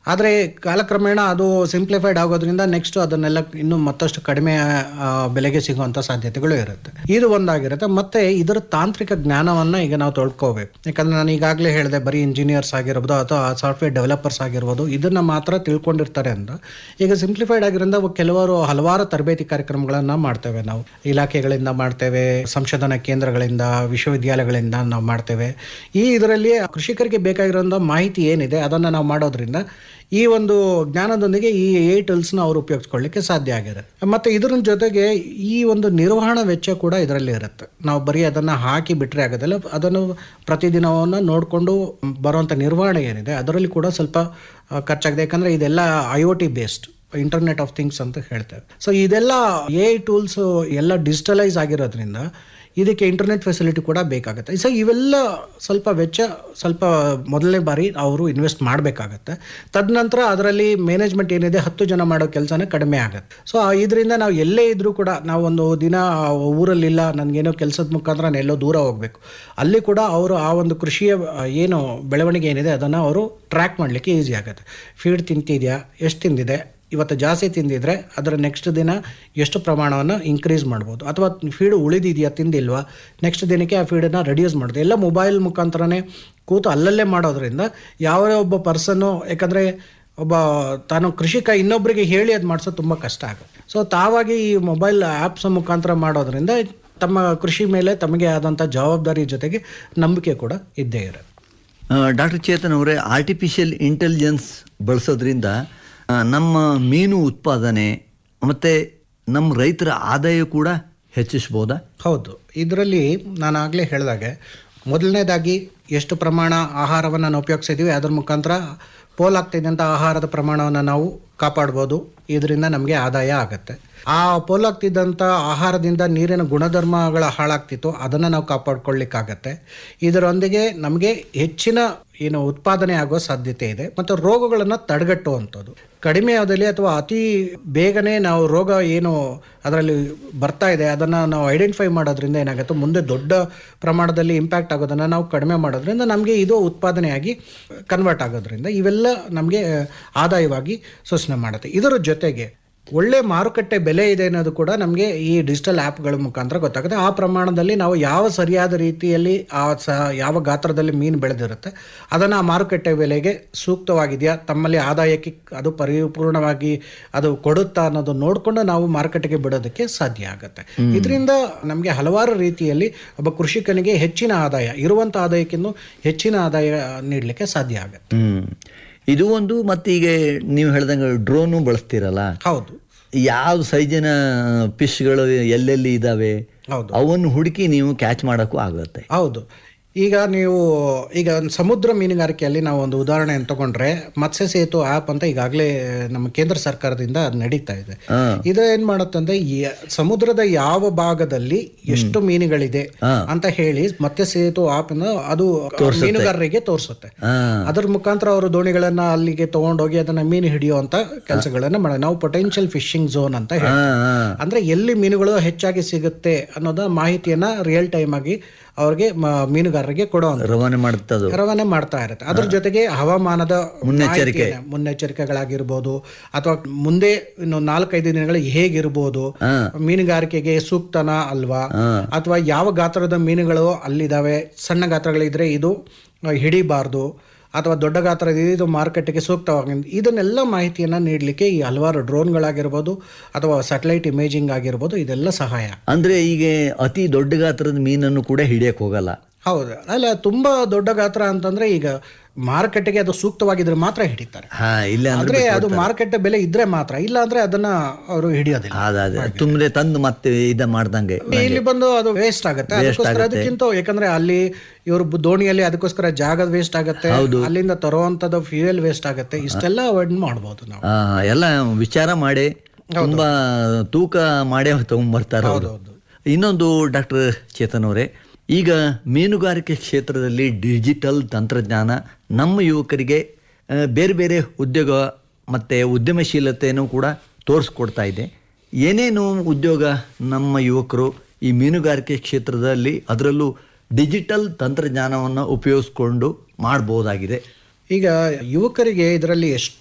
ಆದರೆ ಕಾಲಕ್ರಮೇಣ ಅದು ಸಿಂಪ್ಲಿಫೈಡ್ ಆಗೋದ್ರಿಂದ ನೆಕ್ಸ್ಟ್ ಅದನ್ನೆಲ್ಲ ಇನ್ನೂ ಮತ್ತಷ್ಟು ಕಡಿಮೆ ಆ, ಬೆಲೆಗೆ ಸಿಗುವಂಥ ಸಾಧ್ಯತೆಗಳು ಇರುತ್ತೆ ಇದು ಒಂದಾಗಿರುತ್ತೆ ಮತ್ತೆ ಇದರ ತಾಂತ್ರಿಕ ಜ್ಞಾನವನ್ನು ಈಗ ನಾವು ತೊಳ್ಕೋಬೇಕು ಯಾಕಂದ್ರೆ ನಾನು ಈಗಾಗಲೇ ಹೇಳಿದೆ ಬರೀ ಇಂಜಿನಿಯರ್ಸ್ ಆಗಿರ್ಬೋದು ಅಥವಾ ಸಾಫ್ಟ್ವೇರ್ ಡೆವಲಪರ್ಸ್ ಆಗಿರ್ಬೋದು ಇದನ್ನು ಮಾತ್ರ ತಿಳ್ಕೊಂಡಿರ್ತಾರೆ ಅಂತ ಈಗ ಸಿಂಪ್ಲಿಫೈಡ್ ಆಗಿರೋದ್ರಿಂದ ಕೆಲವರು ಹಲವಾರು ತರಬೇತಿ ಕಾರ್ಯಕ್ರಮಗಳನ್ನು ಮಾಡ್ತೇವೆ ನಾವು ಇಲಾಖೆಗಳಿಂದ ಮಾಡ್ತೇವೆ ಸಂಶೋಧನಾ ಕೇಂದ್ರಗಳಿಂದ ವಿಶ್ವವಿದ್ಯಾಲಯಗಳಿಂದ ನಾವು ಮಾಡ್ತೇವೆ ಈ ಇದರಲ್ಲಿ ಕೃಷಿಕರಿಗೆ ಬೇಕಾಗಿರೋಂಥ ಮಾಹಿತಿ ಏನಿದೆ ಅದನ್ನು ನಾವು ಮಾಡೋದ್ರಿಂದ ಈ ಒಂದು ಜ್ಞಾನದೊಂದಿಗೆ ಈ ಎ ಟೂಲ್ಸ್ನ ಅವರು ಉಪಯೋಗಿಸ್ಕೊಳ್ಳಿಕ್ಕೆ ಸಾಧ್ಯ ಆಗಿದೆ ಮತ್ತು ಇದ್ರ ಜೊತೆಗೆ ಈ ಒಂದು ನಿರ್ವಹಣಾ ವೆಚ್ಚ ಕೂಡ ಇದರಲ್ಲಿ ಇರುತ್ತೆ ನಾವು ಬರೀ ಅದನ್ನು ಹಾಕಿ ಬಿಟ್ಟರೆ ಆಗೋದಿಲ್ಲ ಅದನ್ನು ಪ್ರತಿದಿನವನ್ನು ನೋಡಿಕೊಂಡು ಬರುವಂಥ ನಿರ್ವಹಣೆ ಏನಿದೆ ಅದರಲ್ಲಿ ಕೂಡ ಸ್ವಲ್ಪ ಆ, ಖರ್ಚಾಗಿದೆ ಯಾಕಂದರೆ ಇದೆಲ್ಲ I O T based internet of things ಅಂತ ಹೇಳ್ತೇವೆ ಸೊ ಇದೆಲ್ಲ ಎ ಟೂಲ್ಸ್ ಎಲ್ಲ ಡಿಜಿಟಲೈಸ್ ಆಗಿರೋದ್ರಿಂದ ಇದಕ್ಕೆ ಇಂಟರ್ನೆಟ್ ಫೆಸಿಲಿಟಿ ಕೂಡ ಬೇಕಾಗುತ್ತೆ ಸೊ ಇವೆಲ್ಲ ಸ್ವಲ್ಪ ವೆಚ್ಚ ಸ್ವಲ್ಪ ಮೊದಲನೇ ಬಾರಿ ಅವರು ಇನ್ವೆಸ್ಟ್ ಮಾಡಬೇಕಾಗತ್ತೆ ತದನಂತರ ಅದರಲ್ಲಿ ಮ್ಯಾನೇಜ್ಮೆಂಟ್ ಏನಿದೆ ಹತ್ತು ಜನ ಮಾಡೋ ಕೆಲಸನೇ ಕಡಿಮೆ ಆಗುತ್ತೆ ಸೊ ಇದರಿಂದ ನಾವು ಎಲ್ಲೇ ಇದ್ರೂ ಕೂಡ ನಾವು ಒಂದು ದಿನ ಆ ಊರಲ್ಲಿಲ್ಲ ನನಗೇನೋ ಕೆಲಸದ ಮುಖಾಂತರ ನಾನು ಎಲ್ಲೋ ದೂರ ಹೋಗಬೇಕು ಅಲ್ಲಿ ಕೂಡ ಅವರು ಆ ಒಂದು ಕೃಷಿಯ ಆ, ಏನು ಬೆಳವಣಿಗೆ ಏನಿದೆ ಅದನ್ನು ಅವರು ಟ್ರ್ಯಾಕ್ ಮಾಡಲಿಕ್ಕೆ ಈಸಿ ಆಗುತ್ತೆ ಫೀಡ್ ತಿಂತಿದೆಯಾ ಎಷ್ಟು ತಿಂದಿದೆ ಇವತ್ತು ಜಾಸ್ತಿ ತಿಂದಿದ್ರೆ ಅದರ ನೆಕ್ಸ್ಟ್ ದಿನ ಎಷ್ಟು ಪ್ರಮಾಣವನ್ನು ಇನ್ಕ್ರೀಸ್ ಮಾಡ್ಬೋದು ಅಥವಾ ಫೀಡ್ ಉಳಿದಿದೆಯಾ ತಿಂದಿಲ್ವಾ ನೆಕ್ಸ್ಟ್ ದಿನಕ್ಕೆ ಆ ಫೀಡನ್ನು ರೆಡ್ಯೂಸ್ ಮಾಡೋದು ಎಲ್ಲ ಮೊಬೈಲ್ ಮುಖಾಂತರನೇ ಕೂತು ಅಲ್ಲಲ್ಲೇ ಮಾಡೋದ್ರಿಂದ ಯಾವ ಒಬ್ಬ ಪರ್ಸನ್ನು ಯಾಕಂದರೆ ಒಬ್ಬ ತಾನು ಕೃಷಿಕ ಇನ್ನೊಬ್ಬರಿಗೆ ಹೇಳಿ ಅದು ಮಾಡಿಸೋದು ತುಂಬ ಕಷ್ಟ ಆಗುತ್ತೆ ಸೊ ತಾವಾಗಿ ಈ ಮೊಬೈಲ್ ಆ್ಯಪ್ಸ್ ಮುಖಾಂತರ ಮಾಡೋದ್ರಿಂದ ತಮ್ಮ ಕೃಷಿ ಮೇಲೆ ತಮಗೆ ಆದಂಥ ಜವಾಬ್ದಾರಿ ಜೊತೆಗೆ ನಂಬಿಕೆ ಕೂಡ ಇದ್ದೇ ಇರುತ್ತೆ ಡಾಕ್ಟರ್ ಚೇತನ್ ಅವರೇ ಆರ್ಟಿಫಿಷಿಯಲ್ ಇಂಟೆಲಿಜೆನ್ಸ್ ಬಳಸೋದ್ರಿಂದ ಆ, ನಮ್ಮ ಮೀನು ಉತ್ಪಾದನೆ ಮತ್ತು ನಮ್ಮ ರೈತರ ಆದಾಯ ಕೂಡ ಹೆಚ್ಚಿಸ್ಬೋದಾ ಹೌದು ಇದರಲ್ಲಿ ನಾನು ಆಗಲೇ ಹೇಳಿದಾಗೆ ಮೊದಲನೇದಾಗಿ ಎಷ್ಟು ಪ್ರಮಾಣ ಆಹಾರವನ್ನು ನಾವು ಉಪಯೋಗಿಸಿದ್ದೀವಿ ಅದ್ರ ಮುಖಾಂತರ ಪೋಲಾಗ್ತಿದ್ದಂಥ ಆಹಾರದ ಪ್ರಮಾಣವನ್ನು ನಾವು ಕಾಪಾಡ್ಬೋದು ಇದರಿಂದ ನಮಗೆ ಆದಾಯ ಆಗುತ್ತೆ ಆ ಪೋಲಾಗ್ತಿದ್ದಂಥ ಆಹಾರದಿಂದ ನೀರಿನ ಗುಣಧರ್ಮಗಳ ಹಾಳಾಗ್ತಿತ್ತು ಅದನ್ನು ನಾವು ಕಾಪಾಡ್ಕೊಳ್ಳಿಕ್ಕಾಗತ್ತೆ ಇದರೊಂದಿಗೆ ನಮಗೆ ಹೆಚ್ಚಿನ ಏನು ಉತ್ಪಾದನೆ ಆಗೋ ಸಾಧ್ಯತೆ ಇದೆ ಮತ್ತು ರೋಗಗಳನ್ನು ತಡೆಗಟ್ಟುವಂಥದ್ದು ಕಡಿಮೆ ಅವಧಿಯಲ್ಲಿ ಅಥವಾ ಅತಿ ಬೇಗನೆ ನಾವು ರೋಗ ಏನು ಅದರಲ್ಲಿ ಬರ್ತಾ ಇದೆ ಅದನ್ನು ನಾವು ಐಡೆಂಟಿಫೈ ಮಾಡೋದ್ರಿಂದ ಏನಾಗುತ್ತೆ ಮುಂದೆ ದೊಡ್ಡ ಪ್ರಮಾಣದಲ್ಲಿ ಇಂಪ್ಯಾಕ್ಟ್ ಆಗೋದನ್ನು ನಾವು ಕಡಿಮೆ ಮಾಡೋದ್ರಿಂದ ನಮಗೆ ಇದು ಉತ್ಪಾದನೆಯಾಗಿ ಕನ್ವರ್ಟ್ ಆಗೋದ್ರಿಂದ ಇವೆಲ್ಲ ನಮಗೆ ಆದಾಯವಾಗಿ ಸೂಚನೆ ಮಾಡುತ್ತೆ ಇದರ ಜೊತೆಗೆ ಒಳ್ಳೆ ಮಾರುಕಟ್ಟೆ ಬೆಲೆ ಇದೆ ಅನ್ನೋದು ಕೂಡ ನಮಗೆ ಈ ಡಿಜಿಟಲ್ ಆ್ಯಪ್ಗಳ ಮುಖಾಂತರ ಗೊತ್ತಾಗುತ್ತೆ ಆ ಪ್ರಮಾಣದಲ್ಲಿ ನಾವು ಯಾವ ಸರಿಯಾದ ರೀತಿಯಲ್ಲಿ ಆ ಸ ಯಾವ ಗಾತ್ರದಲ್ಲಿ ಮೀನು ಬೆಳೆದಿರುತ್ತೆ ಅದನ್ನು ಆ ಮಾರುಕಟ್ಟೆ ಬೆಲೆಗೆ ಸೂಕ್ತವಾಗಿದೆಯಾ ತಮ್ಮಲ್ಲಿ ಆದಾಯಕ್ಕೆ ಅದು ಪರಿಪೂರ್ಣವಾಗಿ ಅದು ಕೊಡುತ್ತಾ ಅನ್ನೋದು ನೋಡಿಕೊಂಡು ನಾವು ಮಾರುಕಟ್ಟೆಗೆ ಬಿಡೋದಕ್ಕೆ ಸಾಧ್ಯ ಆಗುತ್ತೆ ಇದರಿಂದ ನಮಗೆ ಹಲವಾರು ರೀತಿಯಲ್ಲಿ ಒಬ್ಬ ಕೃಷಿಕನಿಗೆ ಹೆಚ್ಚಿನ ಆದಾಯ ಇರುವಂಥ ಆದಾಯಕ್ಕಿಂತ ಹೆಚ್ಚಿನ ಆದಾಯ ನೀಡಲಿಕ್ಕೆ ಸಾಧ್ಯ ಆಗುತ್ತೆ ಹ್ಮ್ ಇದು ಒಂದು ಮತ್ತು ಈಗ ನೀವು ಹೇಳ್ದಂಗೆ ಡ್ರೋನು ಬಳಸ್ತೀರಲ್ಲ ಹೌದು ಯಾವ ಸೈಜಿನ ಫಿಶ್ಗಳು ಎಲ್ಲೆಲ್ಲಿ ಇದ್ದಾವೆ ಹೌದು. ಅವನ್ನು ಹುಡುಕಿ ನೀವು ಕ್ಯಾಚ್ ಮಾಡೋಕ್ಕೂ ಆಗುತ್ತೆ ಹೌದು ಈಗ ನೀವು ಈಗ ಸಮುದ್ರ ಮೀನುಗಾರಿಕೆಯಲ್ಲಿ ನಾವು ಒಂದು ಉದಾಹರಣೆಯನ್ನು ತಗೊಂಡ್ರೆ ಮತ್ಸ್ಯ ಸೇತು ಆ್ಯಪ್ ಅಂತ ಈಗಾಗಲೇ ನಮ್ಮ ಕೇಂದ್ರ ಸರ್ಕಾರದಿಂದ ಅದು ನಡೀತಾ ಇದೆ ಇದು ಏನ್ ಮಾಡುತ್ತಂದ್ರೆ ಯ- ಸಮುದ್ರದ ಯಾವ ಭಾಗದಲ್ಲಿ ಎಷ್ಟು ಮೀನುಗಳಿದೆ ಅಂತ ಹೇಳಿ ಮತ್ಸ್ಯ ಸೇತು ಆ್ಯಪ್ ಅದು ಮೀನುಗಾರರಿಗೆ ತೋರಿಸುತ್ತೆ ಹಾ ಅದರ ಮುಖಾಂತರ ಅವರು ದೋಣಿಗಳನ್ನ ಅಲ್ಲಿಗೆ ತಗೊಂಡೋಗಿ ಅದನ್ನ ಮೀನು ಹಿಡಿಯುವಂತ ಕೆಲಸಗಳನ್ನ ಮಾಡ ನಾವು ಪೊಟೆನ್ಷಿಯಲ್ ಫಿಶಿಂಗ್ ಝೋನ್ ಅಂತ ಹೇಳಿ ಹಾ ಹಾ ಅಂದ್ರೆ ಎಲ್ಲಿ ಮೀನುಗಳು ಹೆಚ್ಚಾಗಿ ಸಿಗುತ್ತೆ ಅನ್ನೋದ ಮಾಹಿತಿಯನ್ನ ರಿಯಲ್ ಟೈಮ್ ಆಗಿ ಅವ್ರಿಗೆ ಮ- ಮೀನುಗಾರರಿಗೆ ಕೊಡುವಂತ ರವಾನೆ ಮಾಡುತ್ತದು ರವಾನೆ ಮಾಡ್ತಾ ಇರುತ್ತೆ ಅದ್ರ ಜೊತೆಗೆ ಹವಾಮಾನದ ಮುನ್ನೆಚ್ಚರಿಕೆ. ಮಾಹಿತಿಯನ್ನ- ಮುನ್ನೆಚ್ಚರಿಕೆಗಳಾಗಿರ್ಬೋದು ಅಥವಾ ಮುಂದೆ ಇನ್ನು ನಾಲ್ಕೈದು ದಿನಗಳು ಹೇಗಿರ್ಬೋದು ಮೀನುಗಾರಿಕೆಗೆ ಸೂಕ್ತನಾ ಅಲ್ವಾ ಅಥವಾ ಯಾವ ಗಾತ್ರದ ಮೀನುಗಳು ಅಲ್ಲಿದಾವೆ ಸಣ್ಣ ಗಾತ್ರಗಳಿದ್ರೆ ಇದು ಆ, ಹಿಡಿಬಾರ್ದು ಅಥವಾ ದೊಡ್ಡ ಗಾತ್ರದ ಇದು ಮಾರುಕಟ್ಟೆಗೆ ಸೂಕ್ತವಾಗಿ ಇದನ್ನೆಲ್ಲ ಮಾಹಿತಿಯನ್ನು ನೀಡಲಿಕ್ಕೆ ಈ ಹಲವಾರು ಡ್ರೋನ್ಗಳಾಗಿರ್ಬೋದು ಅಥವಾ ಸ್ಯಾಟಲೈಟ್ ಇಮೇಜಿಂಗ್ ಆಗಿರ್ಬೋದು ಇದೆಲ್ಲ ಸಹಾಯ ಅಂದ್ರೆ ಈಗ ಅತಿ ದೊಡ್ಡ ಗಾತ್ರದ ಮೀನನ್ನು ಕೂಡ ಹಿಡಿಯಕ್ ಹೋಗಲ್ಲ ಹೌದು ಅಲ್ಲ ತುಂಬಾ ದೊಡ್ಡ ಗಾತ್ರ ಅಂತಂದ್ರೆ ಈಗ ಮಾರುಕಟ್ಟೆಗೆ ಅದು ಸೂಕ್ತವಾಗಿದ್ರೆ ಮಾತ್ರ ಹಿಡಿತಾರೆ ಹಾ ಇಲ್ಲ ಅಂದ್ರೆ ಆದ್ರೆ ಅದು ಮಾರುಕಟ್ಟೆ ಬೆಲೆ ಇದ್ರೆ ಮಾತ್ರ ಇಲ್ಲ ಅಂದ್ರೆ ಅದನ್ನ ಅವರು ಹಿಡಿಯೋದಿಲ್ಲ ಅದೇ ತುಂಬೆ ತಂದು ಮತ್ತೆ ಇದ ಮಾಡ್ದಂಗೆ ಇಲ್ಲಿ ಬಂದು ಅದು ವೇಸ್ಟ್ ಆಗುತ್ತೆ ಅದಕ್ಕೋಸ್ಕರ ಅದಕ್ಕಿಂತ ಯಾಕಂದ್ರೆ ಅಲ್ಲಿ ಇವರು ದೋಣಿಯಲ್ಲಿ ಅದಕ್ಕೋಸ್ಕರ ಜಾಗದ ವೇಸ್ಟ್ ಆಗುತ್ತೆ ಅಲ್ಲಿಂದ ತರುವಂತದ್ದು ಫ್ಯೂಯಲ್ ವೇಸ್ಟ್ ಆಗುತ್ತೆ ಇಷ್ಟೆಲ್ಲ ಅವಾಯ್ಡ್ ಮಾಡ್ಬೋದು ನಾವು ಆ, ಎಲ್ಲ ವಿಚಾರ ಮಾಡಿ ತುಂಬಾ ತೂಕ ಮಾಡೇ ತಗೊಂಡ್ಬರ್ತಾರೆ ಅವರು ಇನ್ನೊಂದು ಡಾಕ್ಟರ್ ಚೇತನ್ ಅವರೇ ಈಗ ಮೀನುಗಾರಿಕೆ ಕ್ಷೇತ್ರದಲ್ಲಿ ಡಿಜಿಟಲ್ ತಂತ್ರಜ್ಞಾನ ನಮ್ಮ ಯುವಕರಿಗೆ ಆ, ಬೇರೆ ಬೇರೆ ಉದ್ಯೋಗ ಮತ್ತು ಉದ್ಯಮಶೀಲತೆಯನ್ನು ಕೂಡ ತೋರಿಸ್ಕೊಡ್ತಾ ಇದೆ ಏನೇನು ಉದ್ಯೋಗ ನಮ್ಮ ಯುವಕರು ಈ ಮೀನುಗಾರಿಕೆ ಕ್ಷೇತ್ರದಲ್ಲಿ ಅದರಲ್ಲೂ ಡಿಜಿಟಲ್ ತಂತ್ರಜ್ಞಾನವನ್ನು ಉಪಯೋಗಿಸ್ಕೊಂಡು ಮಾಡ್ಬೋದಾಗಿದೆ ಈಗ ಯುವಕರಿಗೆ ಇದರಲ್ಲಿ ಎಷ್ಟು